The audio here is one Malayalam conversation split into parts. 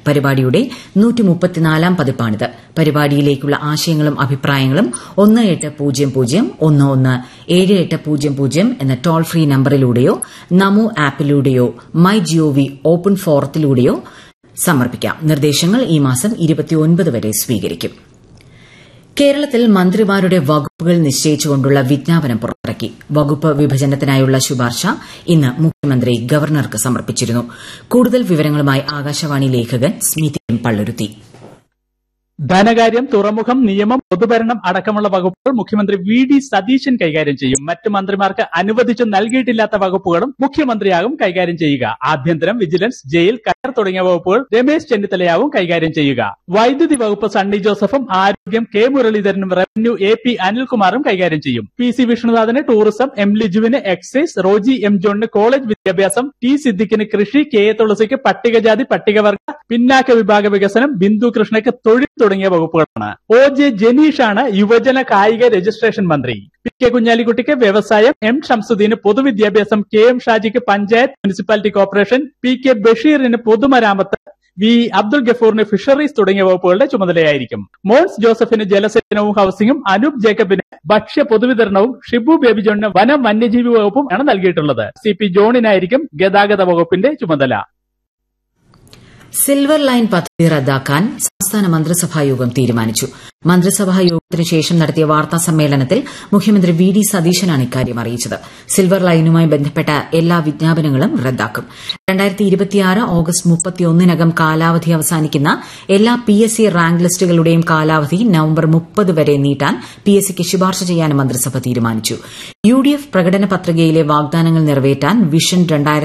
പരിപാടിയുടെ പതിപ്പാണിത് പരിപാടിയിലേക്കുള്ള ആശയങ്ങളും അഭിപ്രായങ്ങളും ഒന്ന് എട്ട് പൂജ്യം പൂജ്യം ഒന്ന് ഒന്ന് ഏഴ് എട്ട് പൂജ്യം പൂജ്യം എന്ന ടോൾ ഫ്രീ നമ്പറിലൂടെയോ നമോ ആപ്പിലൂടെയോ മൈ ജിഒവി ഓപ്പൺ ഫോറത്തിലൂടെയോ സമർപ്പിക്കാം നിർദ്ദേശങ്ങൾ ഈ മാസം വരെ സ്വീകരിക്കും കേരളത്തിൽ മന്ത്രിമാരുടെ വകുപ്പുകൾ നിശ്ചയിച്ചുകൊണ്ടുള്ള വിജ്ഞാപനം പുറത്തിറക്കി വകുപ്പ് വിഭജനത്തിനായുള്ള ശുപാർശ ഇന്ന് മുഖ്യമന്ത്രി ഗവർണർക്ക് സമർപ്പിച്ചിരുന്നു കൂടുതൽ വിവരങ്ങളുമായി ആകാശവാണി ലേഖകൻ സ്മിതി പള്ളുരുത്തി ധനകാര്യം തുറമുഖം നിയമം പൊതുഭരണം അടക്കമുള്ള വകുപ്പുകൾ മുഖ്യമന്ത്രി വി ഡി സതീശൻ കൈകാര്യം ചെയ്യും മറ്റ് മന്ത്രിമാർക്ക് അനുവദിച്ചു നൽകിയിട്ടില്ലാത്ത വകുപ്പുകളും മുഖ്യമന്ത്രിയാകും കൈകാര്യം ചെയ്യുക ആഭ്യന്തരം വിജിലൻസ് ജയിൽ കയർ തുടങ്ങിയ വകുപ്പുകൾ രമേശ് ചെന്നിത്തലയാവും കൈകാര്യം ചെയ്യുക വൈദ്യുതി വകുപ്പ് സണ്ണി ജോസഫും ആരോഗ്യം കെ മുരളീധരനും റവന്യൂ എ പി അനിൽകുമാറും കൈകാര്യം ചെയ്യും പി സി വിഷ്ണുനാഥന് ടൂറിസം എം ലിജുവിന് എക്സൈസ് റോജി എം ജോണിന് കോളേജ് വിദ്യാഭ്യാസം ടി സിദ്ദിഖിന് കൃഷി കെ എ തുളസിക്ക് പട്ടികജാതി പട്ടികവർഗ പിന്നാക്ക വിഭാഗ വികസനം ബിന്ദു കൃഷ്ണയ്ക്ക് തൊഴിൽ തുടങ്ങിയ വകുപ്പുകളാണ് ഒ ജെ ജനീഷാണ് യുവജന കായിക രജിസ്ട്രേഷൻ മന്ത്രി പി കെ കുഞ്ഞാലിക്കുട്ടിക്ക് വ്യവസായം എം ഷംസുദ്ദീന് പൊതുവിദ്യാഭ്യാസം കെ എം ഷാജിക്ക് panchayat municipality corporation P K ബഷീറിന് പൊതുമരാമത്ത് വി അബ്ദുൾ ഗഫൂറിന് ഫിഷറീസ് തുടങ്ങിയ വകുപ്പുകളുടെ ചുമതലയായിരിക്കും മോൻസ് ജോസഫിന് ജലസേചനവും ഹൌസിംഗും അനൂപ് ജേക്കബിന് ഭക്ഷ്യ പൊതുവിതരണവും ഷിബു ബേബി ജോണിന് വനം വന്യജീവി വകുപ്പും ആണ് നൽകിയിട്ടുള്ളത് സി പി ജോണിനായിരിക്കും ഗതാഗത വകുപ്പിന്റെ ചുമതല സിൽവർ ലൈൻ പദ്ധതി റദ്ദാക്കാൻ സംസ്ഥാന മന്ത്രിസഭാ യോഗം തീരുമാനിച്ചു മന്ത്രിസഭാ യോഗത്തിന് ശേഷം നടത്തിയ വാർത്താ സമ്മേളനത്തിൽ മുഖ്യമന്ത്രി വി ഡി സതീശനാണ് ഇക്കാര്യം അറിയിച്ചത് സിൽവർ ലൈനുമായി ബന്ധപ്പെട്ട എല്ലാ വിജ്ഞാപനങ്ങളും റദ്ദാക്കും ഓഗസ്റ്റ് മുപ്പത്തിയൊന്നിനകം കാലാവധി അവസാനിക്കുന്ന എല്ലാ പി എസ് സി റാങ്ക് ലിസ്റ്റുകളുടെയും കാലാവധി നവംബർ മുപ്പത് വരെ നീട്ടാൻ പി എസ് സിക്ക് ശുപാർശ ചെയ്യാനും മന്ത്രിസഭ തീരുമാനിച്ചു യു ഡി എഫ് പ്രകടന പത്രികയിലെ വാഗ്ദാനങ്ങൾ നിറവേറ്റാൻ വിഷൻ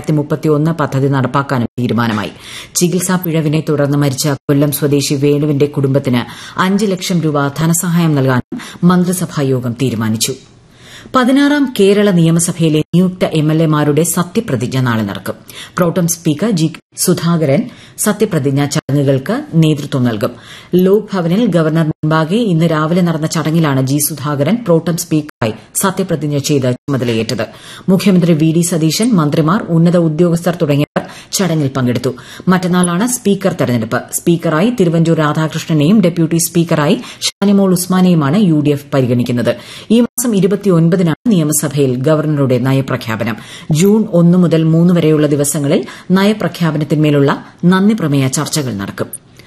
പദ്ധതി നടപ്പാക്കാനും തീരുമാനമായി ചികിത്സാ പിഴവിനെ തുടർന്ന് മരിച്ച കൊല്ലം സ്വദേശി വേണുവിന്റെ കുടുംബത്തിന് അഞ്ച് ലക്ഷം രൂപ ധനസഹായം നൽകാനും മന്ത്രിസഭായോഗം തീരുമാനിച്ചു പതിനാറാം കേരള നിയമസഭയിലെ നിയുക്ത എംഎൽഎമാരുടെ സത്യപ്രതിജ്ഞ നാളെ നടക്കും പ്രോട്ടം സ്പീക്കർ ജി സുധാകരൻ സത്യപ്രതിജ്ഞാ ചടങ്ങുകൾക്ക് നേതൃത്വം നൽകും ലോക്ഭവനിൽ ഗവർണർ മുൻപാകെ ഇന്ന് രാവിലെ നടന്ന ചടങ്ങിലാണ് ജി സുധാകരൻ പ്രോട്ടം സ്പീക്കറായി സത്യപ്രതിജ്ഞ ചെയ്ത് ചുമതലയേറ്റത് മുഖ്യമന്ത്രി വി ഡി സതീശൻ മന്ത്രിമാർ ഉന്നത ഉദ്യോഗസ്ഥർ തുടങ്ങിയവർ ചടങ്ങിൽ പങ്കെടുത്തു മറ്റന്നാളാണ് സ്പീക്കർ തെരഞ്ഞെടുപ്പ് സ്പീക്കറായി തിരുവഞ്ചൂർ രാധാകൃഷ്ണനെയും ഡെപ്യൂട്ടി സ്പീക്കറായി ഷാനിമോൾ ഉസ്മാനെയുമാണ് യു ഡി എഫ് പരിഗണിക്കുന്നത് ഈ മാസം ഇരുപത്തിയൊൻപതിനാണ് നിയമസഭയിൽ ഗവർണറുടെ നയപ്രഖ്യാപനം ജൂൺ ഒന്ന് മുതൽ മൂന്ന് വരെയുള്ള ദിവസങ്ങളിൽ നയപ്രഖ്യാപനത്തിന്മേലുള്ള നന്ദിപ്രമേയ ചർച്ചകൾ നടക്കും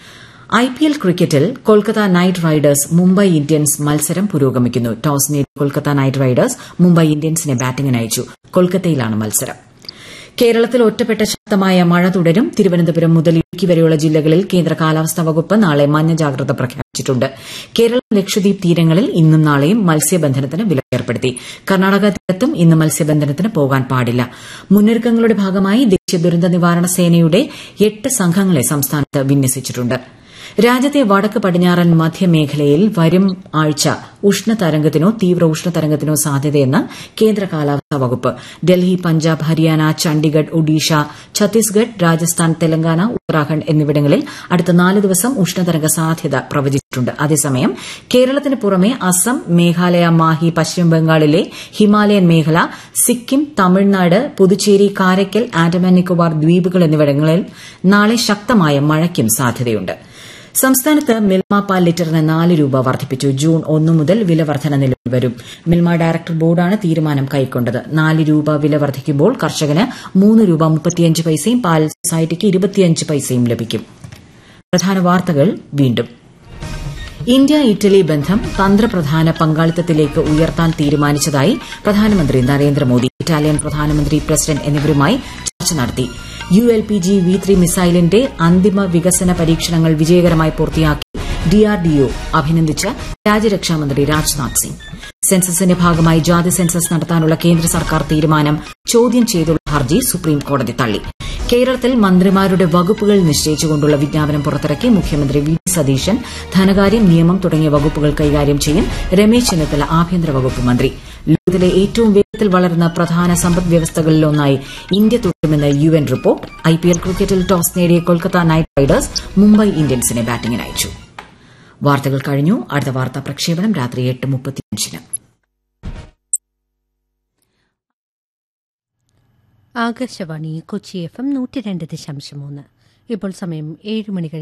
ഐപിഎൽ ക്രിക്കറ്റിൽ Kolkata Knight Riders Mumbai Indians മത്സരം പുരോഗമിക്കുന്നു ടോസ് നേടിയ കൊൽക്കത്ത നൈറ്റ് റൈഡേഴ്സ് മുംബൈ ഇന്ത്യൻസിനെ ബാറ്റിംഗിന് അയച്ചു കൊൽക്കത്തയിലാണ് മത്സരം കേരളത്തിൽ ഒറ്റപ്പെട്ട ശക്തമായ മഴ തുടരും തിരുവനന്തപുരം മുതൽ ഇടുക്കി വരെയുള്ള ജില്ലകളിൽ കേന്ദ്ര കാലാവസ്ഥാ വകുപ്പ് നാളെ മഞ്ഞ ജാഗ്രത പ്രഖ്യാപിച്ചിട്ടുണ്ട് കേരളം ലക്ഷദ്വീപ് തീരങ്ങളിൽ ഇന്നും നാളെയും മത്സ്യബന്ധനത്തിന് വിലക്ക് ഏർപ്പെടുത്തി കർണാടക തീരത്തും ഇന്ന് മത്സ്യബന്ധനത്തിന് പോകാൻ പാടില്ല മുന്നൊരുക്കങ്ങളുടെ ഭാഗമായി ദേശീയ ദുരന്ത നിവാരണ സേനയുടെ എട്ട് സംഘങ്ങളെ സംസ്ഥാനത്ത് വിന്യസിച്ചിട്ടുണ്ട് രാജ്യത്തെ വടക്ക് പടിഞ്ഞാറൻ മധ്യമേഖലയിൽ വരും ആഴ്ച ഉഷ്ണതരംഗത്തിനോ തീവ്ര ഉഷ്ണതരംഗത്തിനോ സാധ്യതയെന്ന് കേന്ദ്ര കാലാവസ്ഥാ വകുപ്പ് ഡൽഹി പഞ്ചാബ് ഹരിയാന ചണ്ഡിഗഡ് ഒഡീഷ ഛത്തീസ്ഗഡ് രാജസ്ഥാൻ തെലങ്കാന ഉത്തരാഖണ്ഡ് എന്നിവിടങ്ങളിൽ അടുത്ത നാല് ദിവസം ഉഷ്ണതരംഗ സാധ്യത പ്രവചിച്ചിട്ടുണ്ട് അതേസമയം കേരളത്തിന് പുറമെ അസം മേഘാലയ മാഹി പശ്ചിമബംഗാളിലെ ഹിമാലയൻ മേഖല സിക്കിം തമിഴ്നാട് പുതുച്ചേരി കാരയ്ക്കൽ ആൻഡമാൻ നിക്കോബാർ ദ്വീപുകൾ എന്നിവിടങ്ങളിൽ നാളെ ശക്തമായ മഴയ്ക്കും സാധ്യതയുണ്ട് സംസ്ഥാനത്ത് മിൽമ പാൽ ലിറ്ററിന് നാല് രൂപ വർദ്ധിപ്പിച്ചു ജൂൺ ഒന്ന് മുതൽ വില വർധന നിലവിൽ വരും മിൽമ ഡയറക്ടർ ബോർഡാണ് തീരുമാനം കൈക്കൊണ്ടത് നാല് രൂപ വില വർദ്ധിക്കുമ്പോൾ കർഷകന് മൂന്ന് രൂപ മുപ്പത്തിയഞ്ച് പൈസയും പാൽ സൊസൈറ്റിക്ക് ഇരുപത്തിയഞ്ച് പൈസയും ലഭിക്കും പ്രധാന വാർത്തകൾ വീണ്ടും ഇന്ത്യ ഇറ്റലി ബന്ധം തന്ത്രപ്രധാന പങ്കാളിത്തത്തിലേക്ക് ഉയർത്താൻ തീരുമാനിച്ചതായി പ്രധാനമന്ത്രി നരേന്ദ്രമോദി ഇറ്റാലിയൻ പ്രധാനമന്ത്രി പ്രസിഡന്റ് എന്നിവരുമായി ചർച്ച നടത്തി U L P G V three മിസൈലിന്റെ അന്തിമ വികസന പരീക്ഷണങ്ങൾ വിജയകരമായി പൂർത്തിയാക്കി ഡിആർഡിഒ അഭിനന്ദിച്ച് രാജ്യരക്ഷാമന്ത്രി രാജ്നാഥ് സിംഗ് സെൻസസിന്റെ ഭാഗമായി ജാതി സെൻസസ് നടത്താനുള്ള കേന്ദ്ര സർക്കാർ തീരുമാനം ചോദ്യം ചെയ്തുള്ള ഹർജി സുപ്രീം കോടതി തള്ളി കേരളത്തിൽ മന്ത്രിമാരുടെ വകുപ്പുകൾ നിശ്ചയിച്ചുകൊണ്ടുള്ള വിജ്ഞാപനം പുറത്തിറക്കി മുഖ്യമന്ത്രി വി ഡി സതീശൻ ധനകാര്യം നിയമം തുടങ്ങിയ വകുപ്പുകൾ കൈകാര്യം ചെയ്യും രമേശ് ചെന്നിത്തല ആഭ്യന്തര വകുപ്പ് മന്ത്രി ലോകത്തിലെ ഏറ്റവും വേഗത്തിൽ വളരുന്ന പ്രധാന സമ്പദ് വ്യവസ്ഥകളിലൊന്നായി ഇന്ത്യ തുടരുമെന്ന് യു എൻ റിപ്പോർട്ട് ഐപിഎൽ ക്രിക്കറ്റിൽ ടോസ് നേടിയ കൊൽക്കത്ത നൈറ്റ് റൈഡേഴ്സ് മുംബൈ ഇന്ത്യൻസിനെ ബാറ്റിംഗിന് അയച്ചു വാർത്തകൾ കഴിഞ്ഞു അടുത്ത വാർത്താ പ്രക്ഷേപണം രാത്രി എട്ട് മുപ്പത്തിയഞ്ചിന് ആകാശവാണി കൊച്ചി എഫ് എം നൂറ്റി രണ്ട് ദശാംശം മൂന്ന് ഇപ്പോൾ സമയം ഏഴ് മണി കഴിഞ്ഞ്